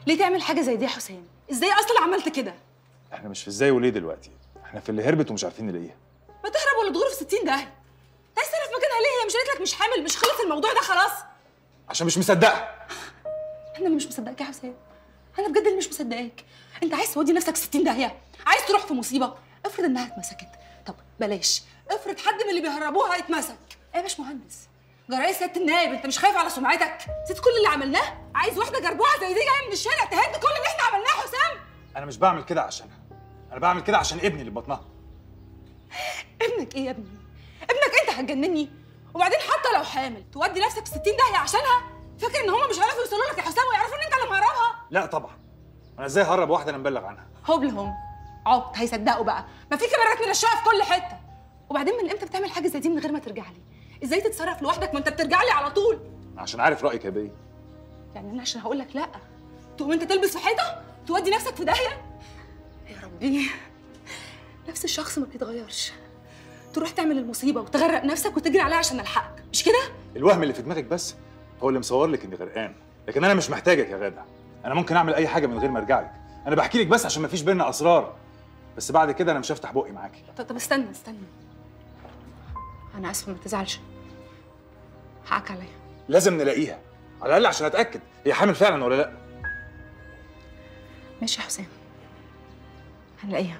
ليه تعمل حاجه زي دي يا حسام ازاي اصلا عملت كده احنا مش في ازاي وليه دلوقتي احنا في اللي هربت ومش عارفين نلاقيها ما تهرب ولا تغور في 60 داهيه انت عايز تعرف مكانها ليه هي مش قالت لك مش حامل مش خلص الموضوع ده خلاص عشان مش مصدقه انا اللي مش مصدقك يا حسام انا بجد اللي مش مصدقاك انت عايز تودي نفسك 60 داهيه عايز تروح في مصيبه افرض انها اتمسكت طب بلاش افرض حد من اللي بيهربوها اتمسك ايه يا باشمهندس جرايه سياده النائب انت مش خايف على سمعتك نسيت كل اللي عملناه عايز واحده جربوعه زي دي جايه من الشارع تهد كل اللي احنا عملناه يا حسام انا مش بعمل كده عشانها انا بعمل كده عشان ابني اللي في بطنها ابنك ايه يا ابني ابنك انت هتجنني وبعدين حتى لو حامل تودي نفسك في 60 داهيه عشانها فاكر ان هم مش هيعرفوا يوصلوا لك يا حسام ويعرفوا ان انت اللي مهربها لا طبعا انا ازاي هرب واحده انا مبلغ عنها هبل هم عبط هيصدقوا بقى ما في كاميرات من الشقه في كل حته وبعدين من امتى بتعمل حاجه زي دي من غير ما ترجع لي ازاي تتصرف لوحدك ما انت بترجع لي على طول عشان عارف رايك يا بيه يعني انا عشان هقول لك لا تقوم انت تلبس في حيطه تودي نفسك في داهيه يا ربي نفس الشخص ما بيتغيرش تروح تعمل المصيبه وتغرق نفسك وتجري عليها عشان الحقك مش كده الوهم اللي في دماغك بس هو اللي مصور لك اني غرقان لكن انا مش محتاجك يا غاده انا ممكن اعمل اي حاجه من غير ما ارجع لك انا بحكي لك بس عشان ما فيش بينا اسرار بس بعد كده انا مش هفتح بقي معاكي طب طب استنى استنى انا اسفه ما تزعلش حقك عليا لازم نلاقيها على الاقل عشان اتاكد هي حامل فعلا ولا لا ماشي يا حسام هنلاقيها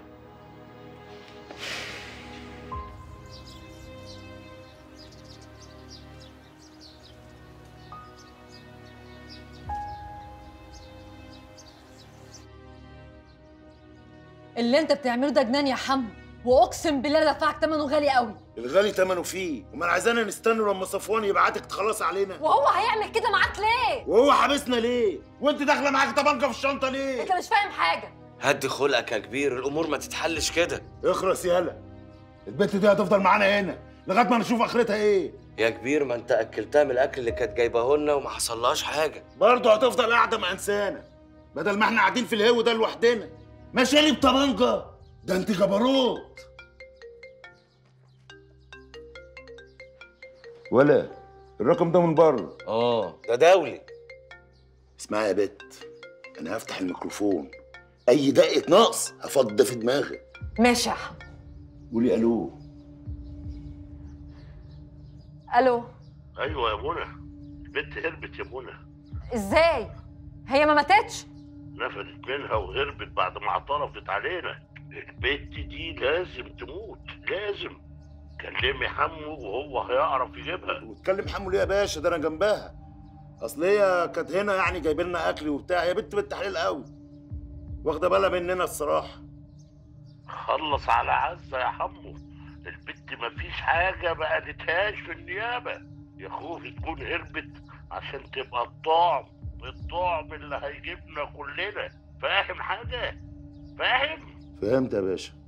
اللي انت بتعمله ده جنان يا حمو واقسم بالله دفعك ثمنه غالي قوي الغالي تمنه فيه وما عايزانا نستنى لما صفوان يبعتك تخلص علينا وهو هيعمل كده معاك ليه وهو حابسنا ليه وانت داخله معاك طبنجه في الشنطه ليه انت مش فاهم حاجه هدي خلقك يا كبير الامور ما تتحلش كده اخرس يالا البنت دي هتفضل معانا هنا لغايه ما نشوف اخرتها ايه يا كبير ما انت اكلتها من الاكل اللي كانت جايباه لنا وما حصلهاش حاجه برضه هتفضل قاعده مع انسانه بدل ما احنا قاعدين في الهو ده لوحدنا ماشيه لي بطبنجه ده انت جبروت ولا الرقم ده من بره اه ده دولي اسمعي يا بت انا هفتح الميكروفون اي دقه نقص هفض في دماغك ماشي يا حمو قولي الو الو ايوه يا منى البنت هربت يا منى ازاي هي ما ماتتش نفدت منها وهربت بعد ما اعترفت علينا البنت دي لازم تموت لازم كلمي حمو وهو هيعرف يجيبها واتكلم حمو ليه يا باشا ده انا جنبها اصل هي كانت هنا يعني جايبه لنا اكل وبتاع هي بنت بنت حلال قوي واخده بالها مننا الصراحه خلص على عزة يا حمو البنت مفيش حاجة ما قالتهاش في النيابة يا خوفي تكون هربت عشان تبقى الطعم الطعم اللي هيجيبنا كلنا فاهم حاجة؟ فاهم؟ فهمت يا باشا